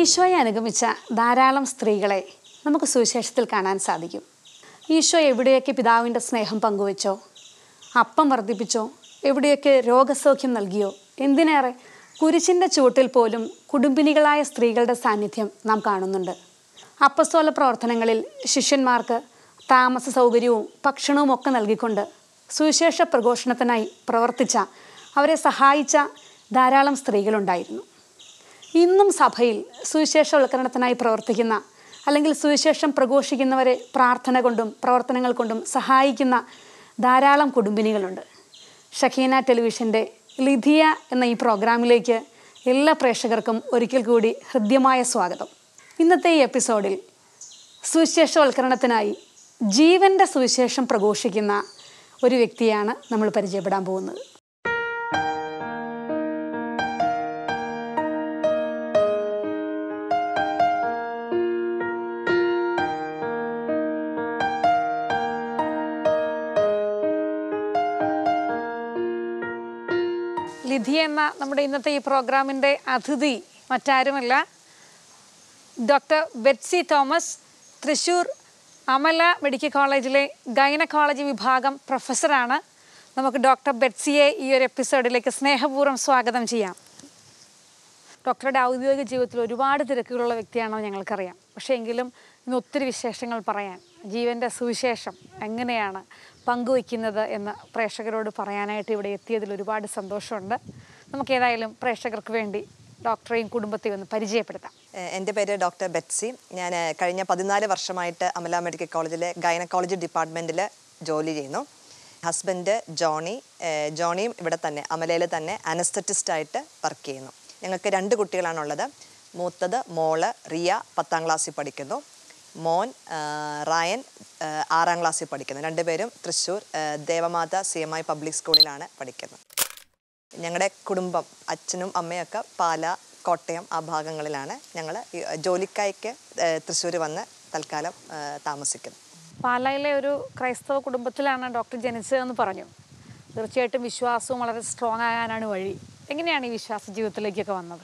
ഈശോയെ അനുഗമിച്ച ധാരാളം സ്ത്രീകളെ നമുക്ക് സുവിശേഷത്തിൽ കാണാൻ സാധിക്കും ഈശോ എവിടെയൊക്കെ പിതാവിൻ്റെ സ്നേഹം പങ്കുവച്ചോ അപ്പം വർദ്ധിപ്പിച്ചോ എവിടെയൊക്കെ രോഗസൗഖ്യം നൽകിയോ എന്തിനേറെ കുരിശിൻ്റെ ചുവട്ടിൽ പോലും കുടുംബിനികളായ സ്ത്രീകളുടെ സാന്നിധ്യം നാം കാണുന്നുണ്ട് അപ്പസ്തോല പ്രവർത്തനങ്ങളിൽ ശിഷ്യന്മാർക്ക് താമസ സൗകര്യവും ഭക്ഷണവും ഒക്കെ നൽകിക്കൊണ്ട് സുവിശേഷ പ്രഘോഷണത്തിനായി പ്രവർത്തിച്ച അവരെ സഹായിച്ച ധാരാളം സ്ത്രീകളുണ്ടായിരുന്നു ഇന്നും സഭയിൽ സുവിശേഷവൽക്കരണത്തിനായി പ്രവർത്തിക്കുന്ന അല്ലെങ്കിൽ സുവിശേഷം പ്രഘോഷിക്കുന്നവരെ പ്രാർത്ഥന കൊണ്ടും പ്രവർത്തനങ്ങൾ കൊണ്ടും സഹായിക്കുന്ന ധാരാളം കുടുംബിനികളുണ്ട് ഷക്കീന ടെലിവിഷൻ്റെ ലിധിയ എന്ന ഈ പ്രോഗ്രാമിലേക്ക് എല്ലാ പ്രേക്ഷകർക്കും ഒരിക്കൽ കൂടി ഹൃദ്യമായ സ്വാഗതം ഇന്നത്തെ ഈ എപ്പിസോഡിൽ സുവിശേഷവൽക്കരണത്തിനായി ജീവൻ്റെ സുവിശേഷം പ്രഘോഷിക്കുന്ന ഒരു വ്യക്തിയാണ് നമ്മൾ പരിചയപ്പെടാൻ പോകുന്നത് ലിധി എന്ന നമ്മുടെ ഇന്നത്തെ ഈ പ്രോഗ്രാമിൻ്റെ അതിഥി മറ്റാരുമല്ല doctor Betsy Thomas Thrissur Amala medical കോളേജിലെ ഗൈനക്കോളജി വിഭാഗം പ്രൊഫസറാണ് നമുക്ക് ഡോക്ടർ ബെറ്റ്സിയെ ഈ ഒരു എപ്പിസോഡിലേക്ക് സ്നേഹപൂർവ്വം സ്വാഗതം ചെയ്യാം ഡോക്ടറുടെ ഔദ്യോഗിക ജീവിതത്തിൽ ഒരുപാട് തിരക്കുകളുള്ള വ്യക്തിയാണെന്ന് ഞങ്ങൾക്കറിയാം പക്ഷേ എങ്കിലും ഇന്ന് ഒത്തിരി വിശേഷങ്ങൾ പറയാൻ ജീവൻ്റെ സുവിശേഷം എങ്ങനെയാണ് പങ്കുവയ്ക്കുന്നത് എന്ന് പ്രേക്ഷകരോട് പറയാനായിട്ട് ഇവിടെ എത്തിയതിൽ ഒരുപാട് സന്തോഷമുണ്ട് നമുക്ക് ഏതായാലും പ്രേക്ഷകർക്ക് വേണ്ടി ഡോക്ടറെയും കുടുംബത്തെയും ഒന്ന് പരിചയപ്പെടുത്താം ഏഹ് എൻ്റെ പേര് ഡോക്ടർ ബെറ്റ്സി ഞാൻ ഏഹ് കഴിഞ്ഞ പതിനാല് വർഷമായിട്ട് അമല മെഡിക്കൽ കോളേജിലെ ഗൈനക്കോളജി ഡിപ്പാർട്ട്മെൻറ്റിൽ ജോലി ചെയ്യുന്നു ഹസ്ബൻഡ് ജോണി ഏഹ് ജോണിയും ഇവിടെ തന്നെ അമലയിൽ തന്നെ അനസ്തറ്റിസ്റ്റ് ആയിട്ട് വർക്ക് ചെയ്യുന്നു ഞങ്ങൾക്ക് രണ്ട് കുട്ടികളാണുള്ളത് മൂത്തത് മോള് റിയ പത്താം ക്ലാസ്സിൽ പഠിക്കുന്നു മോൻ ആഹ് റായൻ ആഹ് ആറാം ക്ലാസ്സിൽ പഠിക്കുന്നു രണ്ടുപേരും തൃശ്ശൂർ ആഹ് Devamatha C M I public സ്കൂളിലാണ് പഠിക്കുന്നത് ഞങ്ങളുടെ കുടുംബം അച്ഛനും അമ്മയൊക്കെ പാല കോട്ടയം ആ ഭാഗങ്ങളിലാണ് ഞങ്ങൾ ജോലിക്കായ്ക്ക് തൃശ്ശൂർ വന്ന് തൽക്കാലം ആ, താമസിക്കുന്നത് പാലായിലെ ഒരു ക്രൈസ്തവ കുടുംബത്തിലാണ് ഡോക്ടർ ജനിച്ചതെന്ന് പറഞ്ഞു തീർച്ചയായിട്ടും വിശ്വാസവും വളരെ സ്ട്രോങ് ആകാനാണ് വഴി എങ്ങനെയാണ് ഈ വിശ്വാസ ജീവിതത്തിലേക്കൊക്കെ വന്നത്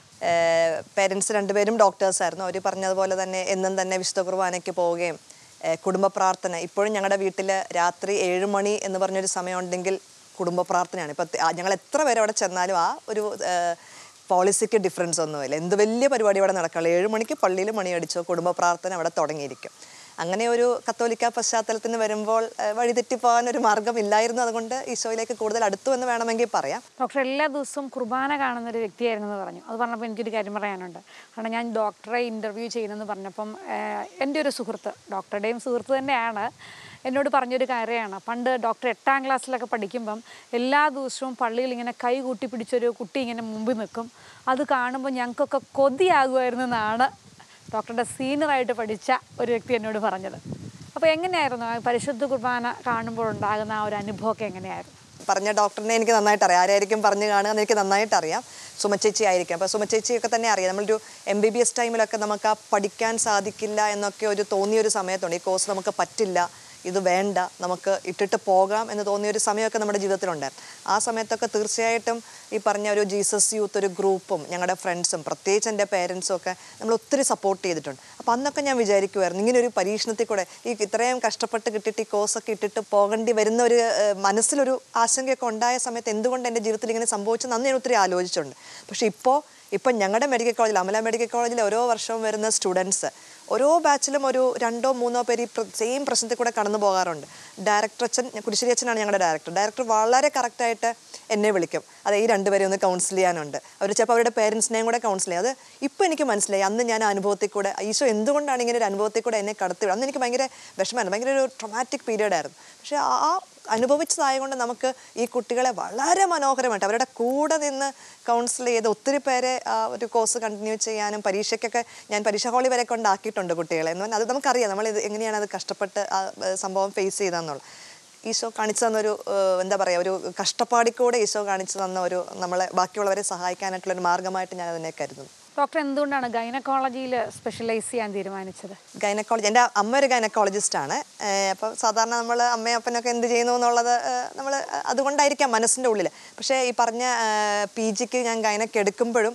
പേരൻസ് രണ്ടുപേരും ഡോക്ടേഴ്സ് ആയിരുന്നു അവർ പറഞ്ഞതുപോലെ തന്നെ എന്നും തന്നെ വിശുദ്ധ കുർബാനയ്ക്ക് പോവുകയും ഏ, കുടുംബ പ്രാർത്ഥന ഇപ്പോഴും ഞങ്ങളുടെ വീട്ടിൽ രാത്രി ഏഴ് മണി എന്ന് പറഞ്ഞൊരു സമയമുണ്ടെങ്കിൽ കുടുംബ പ്രാർത്ഥനയാണ് ഇപ്പം ഞങ്ങൾ എത്ര പേര് അവിടെ ചെന്നാലും ആ ഒരു പോളിസിക്ക് ഡിഫറൻസ് ഒന്നുമില്ല എന്ത് വലിയ പരിപാടി അവിടെ നടക്കുള്ളൂ ഏഴ് മണിക്ക് പള്ളിയിൽ മണിയടിച്ചോ കുടുംബ പ്രാർത്ഥന അവിടെ തുടങ്ങിയിരിക്കും അങ്ങനെ ഒരു കത്തോലിക്ക പശ്ചാത്തലത്തിന് വരുമ്പോൾ ഏ, വഴിതെറ്റിപ്പോകാൻ ഒരു മാർഗമില്ലായിരുന്നു അതുകൊണ്ട് ഈശോയിലേക്ക് കൂടുതൽ അടുത്തു എന്ന് വേണമെങ്കിൽ പറയാം ഡോക്ടർ എല്ലാ ദിവസവും കുർബാന കാണുന്ന ഒരു വ്യക്തിയായിരുന്നു എന്ന് പറഞ്ഞു അത് പറഞ്ഞപ്പോൾ എനിക്കൊരു കാര്യം പറയാനുണ്ട് കാരണം ഞാൻ ഡോക്ടറെ ഇൻ്റർവ്യൂ ചെയ്യുന്നെന്ന് പറഞ്ഞപ്പം ഏഹ്, എൻ്റെ ഒരു സുഹൃത്ത് ഡോക്ടറുടെയും സുഹൃത്ത് തന്നെയാണ് എന്നോട് പറഞ്ഞൊരു കാര്യമാണ് പണ്ട് ഡോക്ടർ എട്ടാം ക്ലാസ്സിലൊക്കെ പഠിക്കുമ്പം എല്ലാ ദിവസവും പള്ളിയിൽ ഇങ്ങനെ കൈ കൂട്ടി പിടിച്ചൊരു കുട്ടി ഇങ്ങനെ മുമ്പിൽ നിൽക്കും അത് കാണുമ്പോൾ ഞങ്ങൾക്കൊക്കെ കൊതിയാകുമായിരുന്നു എന്നാണ് ഡോക്ടറുടെ സീനിയറായിട്ട് പഠിച്ച ഒരു വ്യക്തി എന്നോട് പറഞ്ഞത് അപ്പോൾ എങ്ങനെയായിരുന്നു ആ പരിശുദ്ധ കുർബാന കാണുമ്പോൾ ഉണ്ടാകുന്ന ആ ഒരു അനുഭവമൊക്കെ എങ്ങനെയായിരുന്നു പറഞ്ഞ ഡോക്ടറിനെ എനിക്ക് നന്നായിട്ട് അറിയാം ആരായിരിക്കും പറഞ്ഞു കാണുക എന്ന് എനിക്ക് നന്നായിട്ട് അറിയാം സുമച്ചേച്ചി ആയിരിക്കും അപ്പോൾ സുമച്ചേച്ചിയൊക്കെ തന്നെ അറിയാം നമ്മളൊരു എം ബി ബി എസ് ടൈമിലൊക്കെ നമുക്ക് ആ പഠിക്കാൻ സാധിക്കില്ല എന്നൊക്കെ ഒരു തോന്നിയൊരു സമയത്തുണ്ട് ഈ കോഴ്സ് നമുക്ക് പറ്റില്ല ഇത് വേണ്ട നമുക്ക് ഇട്ടിട്ട് പോകാം എന്ന് തോന്നിയൊരു സമയമൊക്കെ നമ്മുടെ ജീവിതത്തിലുണ്ടായിരുന്നു ആ സമയത്തൊക്കെ തീർച്ചയായിട്ടും ഈ പറഞ്ഞ ഒരു ജീസസ് യൂത്ത് ഒരു ഗ്രൂപ്പും ഞങ്ങളുടെ ഫ്രണ്ട്സും പ്രത്യേകിച്ച് എൻ്റെ പേരൻസും ഒക്കെ നമ്മൾ ഒത്തിരി സപ്പോർട്ട് ചെയ്തിട്ടുണ്ട് അപ്പോൾ അന്നൊക്കെ ഞാൻ വിചാരിക്കുമായിരുന്നു ഇങ്ങനെ ഒരു പരീക്ഷണത്തിൽ കൂടെ ഈ ഇത്രയും കഷ്ടപ്പെട്ട് കിട്ടിയിട്ട് ഈ കോഴ്സൊക്കെ ഇട്ടിട്ട് പോകേണ്ടി വരുന്ന ഒരു ഏഹ്, മനസ്സിലൊരു ആശങ്കയൊക്കെ ഉണ്ടായ സമയത്ത് എന്തുകൊണ്ട് എൻ്റെ ജീവിതത്തിൽ ഇങ്ങനെ സംഭവിച്ചെന്ന് അന്ന് ഞാൻ ഒത്തിരി ആലോചിച്ചിട്ടുണ്ട് പക്ഷേ ഇപ്പോൾ ഇപ്പം ഞങ്ങളുടെ മെഡിക്കൽ കോളേജിൽ അമല മെഡിക്കൽ കോളേജിൽ ഓരോ വർഷവും വരുന്ന സ്റ്റുഡൻസ് ഓരോ ബാച്ചിലും ഒരു രണ്ടോ മൂന്നോ പേര് ഈ സെയിം പ്രശ്നത്തിൽ കൂടെ കടന്നു പോകാറുണ്ട് ഡയറക്ടർ അച്ഛൻ കുരിശ്ശേരി അച്ഛനാണ് ഞങ്ങളുടെ ഡയറക്ടർ ഡയറക്ടർ വളരെ കറക്റ്റായിട്ട് എന്നെ വിളിക്കും അതെ ഈ രണ്ടുപേരെ ഒന്ന് കൗൺസിൽ ചെയ്യാനുണ്ട് അവർ ചിലപ്പോൾ അവരുടെ പേരൻസിനെയും കൂടെ കൗൺസിൽ ചെയ്യും അത് ഇപ്പോൾ എനിക്ക് മനസ്സിലായി അന്ന് ഞാൻ ആ അനുഭവത്തിൽ കൂടെ ഈശോ എന്തുകൊണ്ടാണ് ഇങ്ങനെ ഒരു അനുഭവത്തിൽ കൂടെ എന്നെ കടത്തി വിടുന്നത്? അന്ന് എനിക്ക് ഭയങ്കര വിഷമമായിരുന്നു ഭയങ്കര ഒരു ട്രൊമാറ്റിക് പീരീഡ് ആയിരുന്നു പക്ഷേ ആ ആ അനുഭവിച്ചതായതുകൊണ്ട് നമുക്ക് ഈ കുട്ടികളെ വളരെ മനോഹരമായിട്ട് അവരുടെ കൂടെ നിന്ന് കൗൺസിൽ ചെയ്ത് ഒത്തിരി പേരെ ആ ഒരു കോഴ്സ് കണ്ടിന്യൂ ചെയ്യാനും പരീക്ഷയ്ക്കൊക്കെ ഞാൻ പരീക്ഷ ഹാളി വരെ കൊണ്ടാക്കിയിട്ടുണ്ട് കുട്ടികളെ എന്ന് പറഞ്ഞാൽ അത് നമുക്കറിയാം നമ്മൾ ഇത് എങ്ങനെയാണ് അത് കഷ്ടപ്പെട്ട് ആ ഏഹ്, സംഭവം ഫേസ് ചെയ്തതെന്നുള്ളത് ഈശോ കാണിച്ചു തന്നൊരു ഏഹ്, എന്താ പറയുക ഒരു കഷ്ടപ്പാടിക്കൂടെ ഈശോ കാണിച്ചു തന്ന ഒരു നമ്മളെ ബാക്കിയുള്ളവരെ സഹായിക്കാനായിട്ടുള്ള ഒരു മാർഗമായിട്ട് ഞാൻ അതിനെ കരുതുന്നു ഡോക്ടർ എന്തുകൊണ്ടാണ് ഗൈനക്കോളജിയിൽ സ്പെഷ്യലൈസ് ചെയ്യാൻ തീരുമാനിച്ചത് ഗൈനക്കോളജി എൻ്റെ അമ്മ ഒരു ഗൈനക്കോളജിസ്റ്റ് ആണ് അപ്പോൾ സാധാരണ നമ്മൾ അമ്മയും അപ്പനൊക്കെ എന്ത് ചെയ്യുന്നു എന്നുള്ളത് നമ്മൾ അതുകൊണ്ടായിരിക്കാം മനസ്സിൻ്റെ ഉള്ളിൽ പക്ഷേ ഈ പറഞ്ഞ പി ജിക്ക് ഞാൻ ഗൈനക്ക് എടുക്കുമ്പോഴും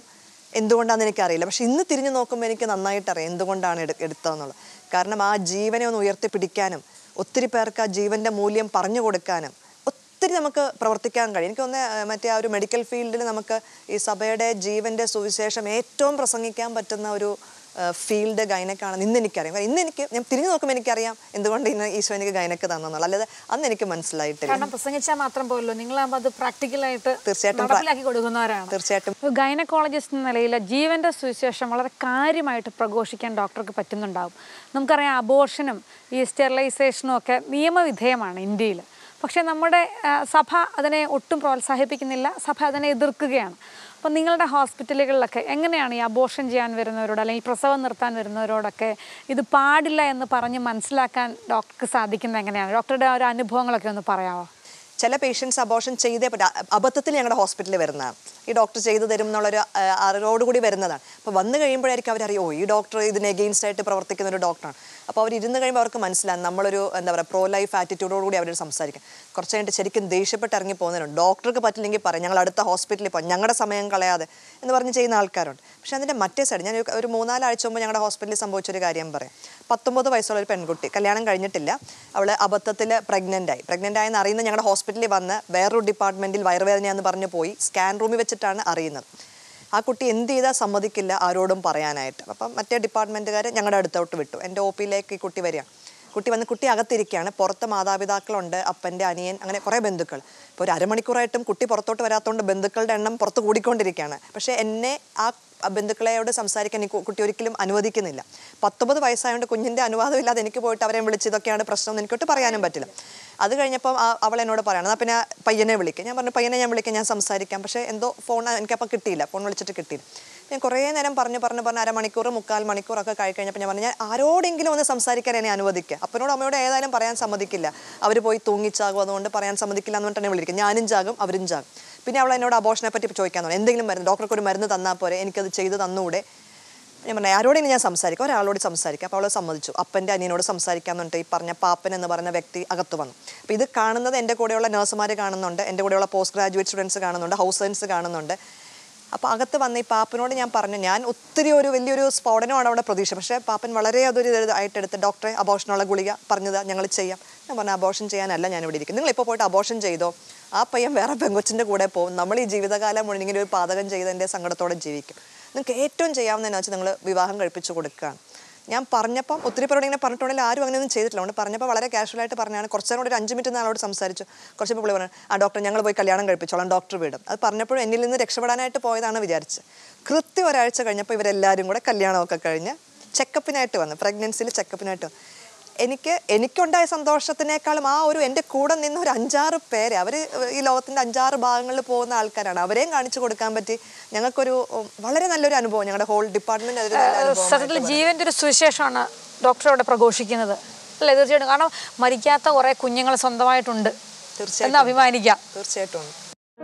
എന്തുകൊണ്ടാണെന്ന് എനിക്കറിയില്ല പക്ഷെ ഇന്ന് തിരിഞ്ഞു നോക്കുമ്പോൾ എനിക്ക് നന്നായിട്ട് അറിയാം എന്തുകൊണ്ടാണ് എടു എടുത്തതെന്നുള്ളത് കാരണം ആ ജീവനെ ഒന്ന് ഉയർത്തിപ്പിടിക്കാനും ഒത്തിരി പേർക്ക് ആ ജീവൻ്റെ മൂല്യം പറഞ്ഞു കൊടുക്കാനും ഒത്തിരി നമുക്ക് പ്രവർത്തിക്കാൻ കഴിയും എനിക്ക് തോന്നുന്നത് മറ്റേ ആ ഒരു മെഡിക്കൽ ഫീൽഡിൽ നമുക്ക് ഈ സഭയുടെ ജീവൻ്റെ സുവിശേഷം ഏറ്റവും പ്രസംഗിക്കാൻ പറ്റുന്ന ഒരു ഫീൽഡ് ഗൈനക്കാണെന്ന് ഇന്ന് എനിക്കറിയാം കാരണം ഇന്ന് എനിക്ക് ഞാൻ തിരിഞ്ഞു നോക്കുമ്പോൾ എനിക്കറിയാം എന്തുകൊണ്ട് ഇന്ന് ഈശോ എനിക്ക് ഗൈനക്ക് തന്നെന്നുള്ളത് അല്ലാതെ അന്ന് എനിക്ക് മനസ്സിലായിട്ടില്ല കാരണം പ്രസംഗിച്ചാൽ മാത്രം പോലല്ലോ നിങ്ങളാകുമ്പോൾ അത് പ്രാക്ടിക്കലായിട്ട് തീർച്ചയായിട്ടും പ്ര- നടപ്പിലാക്കി കൊടുക്കുന്നവരാണ് തീർച്ചയായിട്ടും ഒരു ഗൈനക്കോളജിസ്റ്റ് എന്ന നിലയിൽ ജീവൻ്റെ സുവിശേഷം വളരെ കാര്യമായിട്ട് പ്രഘോഷിക്കാൻ ഡോക്ടർക്ക് പറ്റുന്നുണ്ടാവും നമുക്കറിയാം അബോർഷനും ഈ സ്റ്റെറിലൈസേഷനും ഒക്കെ നിയമവിധേയമാണ് ഇന്ത്യയിൽ പക്ഷേ നമ്മുടെ ആ, സഭ അതിനെ ഒട്ടും പ്രോത്സാഹിപ്പിക്കുന്നില്ല സഭ അതിനെ എതിർക്കുകയാണ് അപ്പം നിങ്ങളുടെ ഹോസ്പിറ്റലുകളിലൊക്കെ എങ്ങനെയാണ് ഈ അബോർഷൻ ചെയ്യാൻ വരുന്നവരോട് അല്ലെങ്കിൽ പ്രസവം നിർത്താൻ വരുന്നവരോടൊക്കെ ഇത് പാടില്ല എന്ന് പറഞ്ഞ് മനസ്സിലാക്കാൻ ഡോക്ടർക്ക് സാധിക്കുന്നത് എങ്ങനെയാണ് ഡോക്ടറുടെ ആ ഒരു അനുഭവങ്ങളൊക്കെ ഒന്ന് പറയാമോ ചില പേഷ്യൻസ് അബോർഷൻ ചെയ്തേ പറ്റും അ- അബദ്ധത്തിൽ ഞങ്ങളുടെ ഹോസ്പിറ്റലിൽ വരുന്നതാണ് ഈ ഡോക്ടർ ചെയ്തു തരും എന്നുള്ളൊരു ആ, അറിവോടുകൂടി വരുന്നതാണ് അപ്പോൾ വന്നു കഴിയുമ്പോഴായിരിക്കും അവരറിയോ ഈ ഡോക്ടർ ഇതിന് എഗെയിൻസ്റ്റ് ആയിട്ട് പ്രവർത്തിക്കുന്ന ഒരു ഡോക്ടറാണ് അപ്പോൾ അവർ ഇരുന്ന് കഴിയുമ്പോൾ അവർക്ക് മനസ്സിലാകും നമ്മളൊരു എന്താ പറയുക പ്രോ ലൈഫ് ആറ്റിറ്റ്യൂഡോടുകൂടി അവരോട് സംസാരിക്കും കുറച്ച് കഴിഞ്ഞിട്ട് ശരിക്കും ദേഷ്യപ്പെട്ട് ഇറങ്ങി പോകുന്നവരുണ്ട് ഡോക്ടർക്ക് പറ്റില്ലെങ്കിൽ പറയും ഞങ്ങൾ അടുത്ത ഹോസ്പിറ്റലിൽ പോകും ഞങ്ങളുടെ സമയം കളയാതെ എന്ന് പറഞ്ഞ് ചെയ്യുന്ന ആൾക്കാരുണ്ട് പക്ഷേ അതിൻ്റെ മറ്റേ സൈഡ് ഞാൻ ഒരു- ഒരു മൂന്നാലാഴ്ച മുമ്പ് ഞങ്ങളുടെ ഹോസ്പിറ്റലിൽ സംഭവിച്ചൊരു കാര്യം പറയാം പത്തൊമ്പത് വയസ്സുള്ള ഒരു പെൺകുട്ടി കല്യാണം കഴിഞ്ഞിട്ടില്ല അവൾ അബദ്ധത്തിൽ പ്രഗ്നൻ്റ് ആയി പ്രഗ്നൻ്റ് ആയെന്ന് അറിയുന്ന ഞങ്ങളുടെ ഹോസ്പിറ്റലിൽ വന്ന് വേറൊരു ഡിപ്പാർട്ട്മെൻറ്റിൽ വയറുവേദനയാന്ന് പറഞ്ഞ് പോയി സ്കാൻ റൂമിൽ വെച്ചിട്ടാണ് അറിയുന്നത് ആ കുട്ടി എന്ത് ചെയ്താൽ സമ്മതിക്കില്ല ആരോടും പറയാനായിട്ട് അപ്പം മറ്റേ ഡിപ്പാർട്ട്മെൻറ്റുകാർ ഞങ്ങളുടെ അടുത്തോട്ട് വിട്ടു എൻ്റെ ഒ പിയിലേക്ക് ഈ കുട്ടി വരിക കുട്ടി വന്ന് കുട്ടി അകത്തിരിക്കുകയാണ് പുറത്ത് മാതാപിതാക്കളുണ്ട് അപ്പൻ്റെ അനിയൻ അങ്ങനെ കുറേ ബന്ധുക്കൾ ഇപ്പോൾ ഒരു അരമണിക്കൂറായിട്ടും കുട്ടി പുറത്തോട്ട് വരാത്തതുകൊണ്ട് ബന്ധുക്കളുടെ എണ്ണം പുറത്ത് കൂടിക്കൊണ്ടിരിക്കുകയാണ് പക്ഷേ എന്നെ ആ ബന്ധുക്കളെയോട് സംസാരിക്കാൻ ഈ കു- കുട്ടി ഒരിക്കലും അനുവദിക്കുന്നില്ല പത്തൊമ്പത് വയസ്സായതുകൊണ്ട് കുഞ്ഞിൻ്റെ അനുവാദമില്ലാതെ എനിക്ക് പോയിട്ട് അവരെ വിളിച്ച് ഇതൊക്കെയാണ് പ്രശ്നം എന്ന് എനിക്കൊട്ട് പറയാനും പറ്റില്ല അത് കഴിഞ്ഞപ്പോൾ ആ- അവൾ എന്നോട് പറയണം എന്നാൽ പിന്നെ പയ്യനെ വിളിക്കുക ഞാൻ പറഞ്ഞു പയ്യനെ ഞാൻ വിളിക്കാം ഞാൻ സംസാരിക്കാം പക്ഷേ എന്തോ ഫോൺ എനിക്കപ്പോൾ കിട്ടിയില്ല ഫോൺ വിളിച്ചിട്ട് കിട്ടിയില്ല ഞാൻ കുറേ നേരം പറഞ്ഞു പറഞ്ഞു പറഞ്ഞ് അരമണിക്കൂർ മുക്കാൽ മണിക്കൂറൊക്കെ കഴി കഴിഞ്ഞപ്പോൾ ഞാൻ പറഞ്ഞു ഞാൻ ആരോടെങ്കിലും ഒന്ന് സംസാരിക്കാൻ എന്നെ അനുവദിക്കുക അപ്പനോട് അമ്മയോട് ഏതായാലും പറയാൻ സമ്മതിക്കില്ല അവർ പോയി തൂങ്ങിച്ചാകും അതുകൊണ്ട് പറയാൻ സമ്മതിക്കില്ല എന്ന് പറഞ്ഞിട്ട് എന്നെ വിളിക്കും ഞാനും ചാകും അവരും ചാകും പിന്നെ അവൾ എന്നോട് അബോഷനെ പറ്റി ചോദിക്കാൻ തുടങ്ങി എന്തെങ്കിലും മരുന്ന് ഡോക്ടർക്ക് ഒരു മരുന്ന് തന്നാൽ പോരെ എനിക്കത് ചെയ്ത് തന്നുകൂടെ ഞാൻ പറഞ്ഞു ആരോടെങ്കിലും ഞാൻ സംസാരിക്കാം ഒരാളോട് സംസാരിക്കാം അപ്പോൾ അവൾ സമ്മതിച്ചു അപ്പൻ്റെ അനിയനോട് സംസാരിക്കാൻ പറഞ്ഞിട്ട് ഈ പറഞ്ഞ പാപ്പൻ എന്ന് പറയുന്ന വ്യക്തി അകത്ത് വന്നു അപ്പോൾ ഇത് കാണുന്നത് എൻ്റെ കൂടെയുള്ള നഴ്സുമാർ കാണുന്നുണ്ട് എൻ്റെ കൂടെയുള്ള പോസ്റ്റ് ഗ്രാജുവേറ്റ് സ്റ്റുഡൻസ് കാണുന്നുണ്ട് ഹൗസ് സർജൻസ് കാണുന്നുണ്ട് അപ്പോൾ അകത്ത് വന്ന ഈ പാപ്പനോട് ഞാൻ പറഞ്ഞു ഞാൻ ഒത്തിരി ഒരു വലിയൊരു സ്ഫോടനമാണ് അവിടെ പ്രതീക്ഷ പക്ഷേ പാപ്പൻ വളരെ അതൊരു ഇതായിട്ട് എടുത്ത് ഡോക്ടറെ അബോഷനുള്ള ഗുളിക പറഞ്ഞത് ഞങ്ങൾ ചെയ്യാം ഞാൻ പറഞ്ഞു അബോഷൻ ചെയ്യാനല്ല ഞാൻ ഇവിടെ ഇരിക്കും നിങ്ങൾ ഇപ്പോൾ പോയിട്ട് അബോഷൻ ചെയ്തോ ആ പയ്യൻ വേറെ പെങ്കൊച്ചിൻ്റെ കൂടെ പോകും നമ്മൾ ഈ ജീവിതകാലം മുഴുവൻ ഇങ്ങനെ ഒരു പാതകം ചെയ്തതിൻ്റെ സങ്കടത്തോടെ ജീവിക്കും നിങ്ങൾക്ക് ഏറ്റവും ചെയ്യാവുന്നതെന്ന് വെച്ചാൽ നിങ്ങൾ വിവാഹം കഴിപ്പിച്ച് കൊടുക്കുകയാണ് ഞാൻ പറഞ്ഞപ്പം ഒത്തിരി പേരോട് ഇങ്ങനെ പറഞ്ഞിട്ടുണ്ടെങ്കിൽ ആരും അങ്ങനെയൊന്നും ചെയ്തിട്ടില്ല അതുകൊണ്ട് പറഞ്ഞപ്പോൾ വളരെ കാഷ്വലായിട്ട് പറഞ്ഞാണ് കുറച്ച് നേരം കൂടി ഒരു അഞ്ച് മിനിറ്റ് നാളോട് സംസാരിച്ചു കുറച്ച് പുള്ളി പറഞ്ഞു ആ ഡോക്ടർ ഞങ്ങൾ പോയി കല്യാണം കഴിപ്പിച്ചോളാം ഡോക്ടർ വീടും അത് പറഞ്ഞപ്പോഴും എന്നിൽ നിന്ന് രക്ഷപ്പെടാനായിട്ട് പോയതാണ് വിചാരിച്ച് കൃത്യം ഒരാഴ്ച കഴിഞ്ഞപ്പോൾ ഇവരെല്ലാവരും കൂടെ കല്യാണമൊക്കെ കഴിഞ്ഞ് ചെക്കപ്പിനായിട്ട് വന്നു പ്രഗ്നൻസിയിൽ ചെക്കപ്പിനായിട്ട് വന്നു എനിക്ക് എനിക്കുണ്ടായ സന്തോഷത്തിനേക്കാളും ആ ഒരു എൻ്റെ കൂടെ നിന്ന് ഒരു അഞ്ചാറ് പേര് അവർ ഈ ലോകത്തിൻ്റെ അഞ്ചാറ് ഭാഗങ്ങളിൽ പോകുന്ന ആൾക്കാരാണ് അവരെയും കാണിച്ചു കൊടുക്കാൻ പറ്റി ഞങ്ങൾക്കൊരു ഉം, വളരെ നല്ലൊരു അനുഭവം ഞങ്ങളുടെ ഹോൾ ഡിപ്പാർട്ട്മെന്റ് അതൊരു നല്ല അനുഭവം സത്യത്തിൽ ജീവന്റെ ഒരു സുവിശേഷമാണ് ഡോക്ടർ അവിടെ പ്രഘോഷിക്കുന്നത് അല്ലേ തീർച്ചയായിട്ടും കാരണം മരിക്കാത്ത കുറേ കുഞ്ഞുങ്ങൾ സ്വന്തമായിട്ടുണ്ട് തീർച്ചയായിട്ടും എന്ന് അഭിമാനിക്കാം തീർച്ചയായിട്ടും ഉണ്ട്.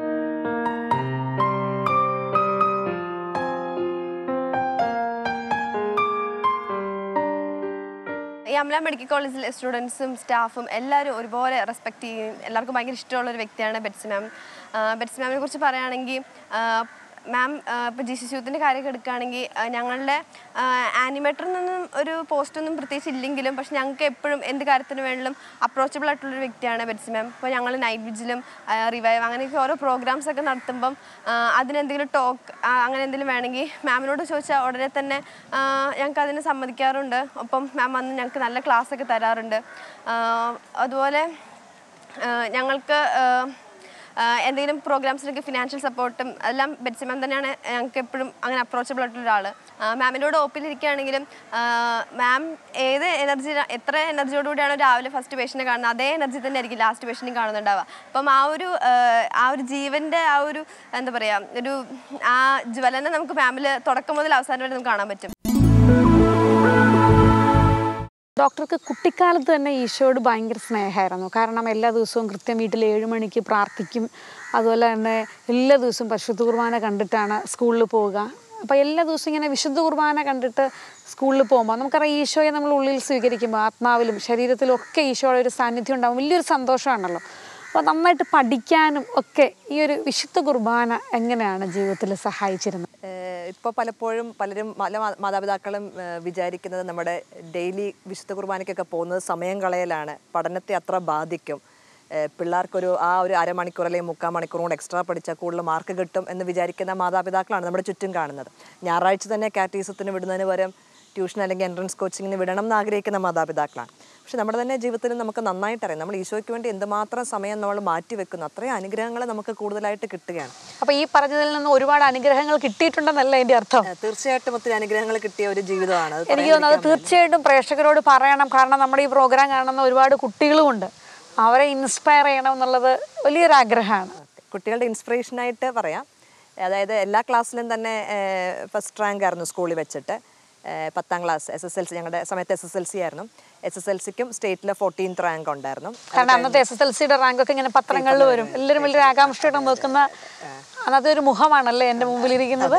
ഈ അമല മെഡിക്കൽ കോളേജിലെ സ്റ്റുഡൻസും സ്റ്റാഫും എല്ലാവരും ഒരുപോലെ റെസ്പെക്ട് ചെയ്യും എല്ലാവർക്കും ഭയങ്കര ഇഷ്ടമുള്ള ഒരു വ്യക്തിയാണ് ബെറ്റ്സി മാം ബെറ്റ്സി മാമിനെ കുറിച്ച് പറയുകയാണെങ്കിൽ മാം ഇപ്പോൾ ജി സി യൂത്തിൻ്റെ കാര്യമൊക്കെ എടുക്കുകയാണെങ്കിൽ ആ, ഞങ്ങളുടെ ആനിമേറ്ററിൽ നിന്നും ഒരു പോസ്റ്റൊന്നും പ്രത്യേകിച്ച് ഇല്ലെങ്കിലും പക്ഷെ ഞങ്ങൾക്ക് എപ്പോഴും എന്ത് കാര്യത്തിന് വേണമെങ്കിലും അപ്രോച്ചബിൾ ആയിട്ടുള്ളൊരു വ്യക്തിയാണ് ബെറ്റ്സി മാം ഇപ്പോൾ ഞങ്ങൾ നൈറ്റ് വിജിലും റിവൈവ് അങ്ങനെയൊക്കെ ഓരോ പ്രോഗ്രാംസ് ഒക്കെ നടത്തുമ്പം ആ, അതിനെന്തെങ്കിലും ടോക്ക് അങ്ങനെ എന്തെങ്കിലും വേണമെങ്കിൽ മാമിനോട് ചോദിച്ചാൽ ഉടനെ തന്നെ ആ, ഞങ്ങൾക്ക് അതിന് സമ്മതിക്കാറുണ്ട് ഒപ്പം മാം വന്ന് ഞങ്ങൾക്ക് നല്ല ക്ലാസ് ഒക്കെ തരാറുണ്ട് ആ, അതുപോലെ ആ, ഞങ്ങൾക്ക് ആ, ആ, എന്തെങ്കിലും പ്രോഗ്രാംസിനൊക്കെ ഫിനാൻഷ്യൽ സപ്പോർട്ടും എല്ലാം ബെറ്റ്സി മാം തന്നെയാണ് ഞങ്ങൾക്ക് എപ്പോഴും അങ്ങനെ അപ്രോച്ചബിൾ ആയിട്ടുള്ള ഒരാൾ മാമിനോട് ഒപ്പിലിരിക്കുകയാണെങ്കിലും മാം ഏത് എനർജി എത്ര എനർജിയോടുകൂടിയാണോ രാവിലെ ഫസ്റ്റ് പേഷ്യനെ കാണുന്നത് അതേ എനർജി തന്നെ ആയിരിക്കും ലാസ്റ്റ് പേഷ്യനും കാണുന്നുണ്ടാവുക അപ്പം ആ ഒരു ആ, ആ ഒരു ജീവൻ്റെ ആ ഒരു എന്താ പറയുക ഒരു ആ ജ്വലനം നമുക്ക് മാമിൽ തുടക്കം മുതൽ അവസാനം വരെ നമുക്ക് കാണാൻ പറ്റും ഡോക്ടർക്ക് കുട്ടിക്കാലത്ത് തന്നെ ഈശോയോട് ഭയങ്കര സ്നേഹമായിരുന്നു കാരണം എല്ലാ ദിവസവും കൃത്യം വീട്ടിൽ ഏഴ് മണിക്ക് പ്രാർത്ഥിക്കും അതുപോലെ തന്നെ എല്ലാ ദിവസവും പരിശുദ്ധ കുർബാന കണ്ടിട്ടാണ് സ്കൂളിൽ പോവുക അപ്പോൾ എല്ലാ ദിവസവും ഇങ്ങനെ വിശുദ്ധ കുർബാന കണ്ടിട്ട് സ്കൂളിൽ പോകുമ്പോൾ നമുക്കറിയാം ഈശോയെ നമ്മൾ ഉള്ളിൽ സ്വീകരിക്കുമ്പോൾ ആത്മാവിലും ശരീരത്തിലും ഒക്കെ ഈശോയുടെ ഒരു സാന്നിധ്യം ഉണ്ടാകും വലിയൊരു സന്തോഷമാണല്ലോ അപ്പോൾ നന്നായിട്ട് പഠിക്കാനും ഒക്കെ ഈ ഒരു വിശുദ്ധ കുർബാന എങ്ങനെയാണ് ജീവിതത്തിൽ സഹായിച്ചിരുന്നത് ഏഹ് ഇപ്പോൾ പലപ്പോഴും പലരും പല മാ- മാതാപിതാക്കളും ഏഹ്, വിചാരിക്കുന്നത് നമ്മുടെ ഡെയിലി വിശുദ്ധ കുർബാനയ്ക്കൊക്കെ പോകുന്നത് സമയം കളയലാണ് പഠനത്തെ അത്ര ബാധിക്കും ഏഹ്, പിള്ളേർക്കൊരു ആ ഒരു അരമണിക്കൂർ അല്ലെങ്കിൽ മുക്കാൽ മണിക്കൂർ കൂടെ എക്സ്ട്രാ പഠിച്ചാൽ കൂടുതൽ മാർക്ക് കിട്ടും എന്ന് വിചാരിക്കുന്ന മാതാപിതാക്കളാണ് നമ്മുടെ ചുറ്റും കാണുന്നത് ഞായറാഴ്ച തന്നെ കാറ്റീസത്തിന് വിടുന്നതിന് പകരം ട്യൂഷൻ അല്ലെങ്കിൽ എൻട്രൻസ് കോച്ചിങ്ങിന് വിടണം എന്ന് ആഗ്രഹിക്കുന്ന മാതാപിതാക്കളാണ് പക്ഷെ നമ്മുടെ തന്നെ ജീവിതത്തിൽ നമുക്ക് നന്നായിട്ട് അറിയാം നമ്മൾ ഈശോയ്ക്ക് വേണ്ടി എന്തുമാത്രം സമയം നമ്മൾ മാറ്റി വെക്കുന്നു അത്രയും അനുഗ്രഹങ്ങൾ നമുക്ക് കൂടുതലായിട്ട് കിട്ടുകയാണ് അപ്പൊ ഈ പറഞ്ഞതിൽ നിന്ന് ഒരുപാട് അനുഗ്രഹങ്ങൾ കിട്ടിയിട്ടുണ്ടെന്നല്ല എൻ്റെ അർത്ഥം ഏഹ് തീർച്ചയായിട്ടും ഒത്തിരി അനുഗ്രഹങ്ങൾ കിട്ടിയ ഒരു ജീവിതമാണ് അത് എനിക്ക് തോന്നുന്നത് അത് തീർച്ചയായിട്ടും പ്രേക്ഷകരോട് പറയണം കാരണം നമ്മുടെ ഈ പ്രോഗ്രാം കാണുന്ന ഒരുപാട് കുട്ടികളുമുണ്ട് അവരെ ഇൻസ്പയർ ചെയ്യണം എന്നുള്ളത് വലിയൊരു ആഗ്രഹമാണ് കുട്ടികളുടെ ഇൻസ്പിറേഷനായിട്ട് പറയാം അതായത് എല്ലാ ക്ലാസ്സിലും തന്നെ ഫസ്റ്റ് റാങ്ക് ആയിരുന്നു സ്കൂളിൽ വെച്ചിട്ട് ഏഹ് പത്താം class S S L C ഞങ്ങളുടെ സമയത്ത് എസ് എസ് എൽ സി ആയിരുന്നു എസ് എസ് എൽ സിക്കും സ്റ്റേറ്റിലെ ഫോർട്ടീൻത്ത് റാങ്ക് ഉണ്ടായിരുന്നു കാരണം അന്നത്തെ എസ് എസ് എൽ സിയുടെ റാങ്ക് ഒക്കെ ഇങ്ങനെ പത്രങ്ങളിൽ വരും എല്ലാവരും വലിയൊരു ആകാംക്ഷയോടെ നോക്കുന്ന അന്നത്തെ ഒരു മുഖമാണല്ലേ എൻ്റെ മുമ്പിലിരിക്കുന്നത്